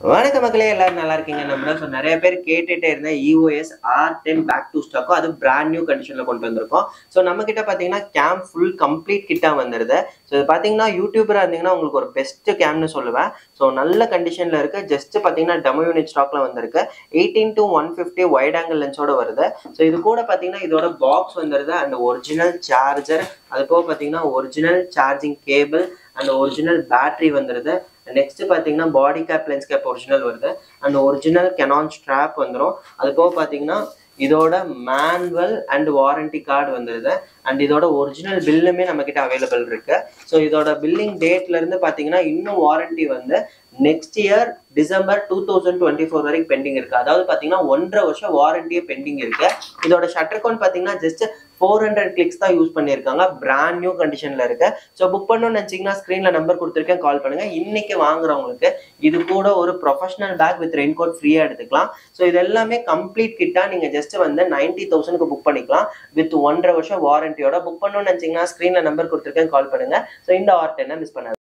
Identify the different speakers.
Speaker 1: வணக்க மக்களே எல்லாரும் நல்லா இருக்கீங்க நம்ம ஸோ நிறைய பேர் கேட்டுட்டே இருந்தேன் EOS R ten back to ஸ்டாக்கோ அது பிராண்ட் நியூ கண்டிஷனில் கொண்டு வந்திருக்கோம் ஸோ நம்ம கிட்ட பார்த்தீங்கன்னா கேம் ஃபுல் கம்ப்ளீட் கிட்டா வந்துருது ஸோ இது பார்த்தீங்கன்னா யூடியூபராக இருந்தீங்கன்னா உங்களுக்கு ஒரு பெஸ்ட் கேம்னு சொல்லுவேன் ஸோ நல்ல கண்டிஷனில் இருக்கு ஜஸ்ட் பார்த்தீங்கன்னா டெமோ யூனிட் ஸ்டாக்ல வந்திருக்கு eighteen to one fifty wide angle லென்ஸோட வருது ஸோ இது கூட பார்த்தீங்கன்னா இதோட பாக்ஸ் வந்துருது அண்ட் ஒரிஜினல் சார்ஜர் அது போக பார்த்தீங்கன்னா original charging cable and original battery வந்துருது நெக்ஸ்ட் பார்த்தீங்கன்னா body cap lens cap original வருது அண்ட் ஒரிஜினல் கெனான் ஸ்ட்ராப் வந்துடும் அது போக பார்த்தீங்கன்னா இதோட மேனுவல் அண்ட் வாரண்டி கார்டு வந்துருது அண்ட் இதோட ஒரிஜினல் பில்லுமே நம்ம கிட்ட அவைலபிள் இருக்கு ஸோ இதோட பில்லிங் டேட்ல இருந்து பார்த்தீங்கன்னா இன்னும் வாரண்டி வந்து next year December two thousand twenty four வரைக்கும் பெண்டிங் இருக்கு அதாவது பார்த்தீங்கன்னா ஒன்றரை வருஷம் வாரண்டியே பெண்டிங் இருக்கு இதோட ஷட்டர் கவுண்ட் பார்த்தீங்கன்னா ஜஸ்ட் ஃபோர் ஹண்ட்ரட் கிளிக்ஸ் தான் யூஸ் பண்ணியிருக்காங்க பிராண்ட் நியூ கண்டிஷன்ல இருக்கு ஸோ புக் பண்ணணும்னு நினச்சிங்கன்னா ஸ்க்ரீன்ல நம்பர் கொடுத்துருக்கேன் கால் பண்ணுங்க இன்னைக்கு வாங்குறவங்களுக்கு இது கூட ஒரு professional bag with rain coat ஃப்ரீயாக எடுத்துக்கலாம் ஸோ இது எல்லாமே கம்ப்ளீட் கிட்டா நீங்க ஜஸ்ட் வந்து நைன்டி தௌசண்ட்க்கு புக் பண்ணிக்கலாம் வித் ஒன்றரை வருஷம் வாரண்டியோட புக் பண்ணணும்னு நினச்சிங்கன்னா ஸ்க்ரீன்ல நம்பர் கொடுத்துருக்கேன் கால் பண்ணுங்க ஸோ இந்த ஆர்ட் என்ன மிஸ் பண்ணாது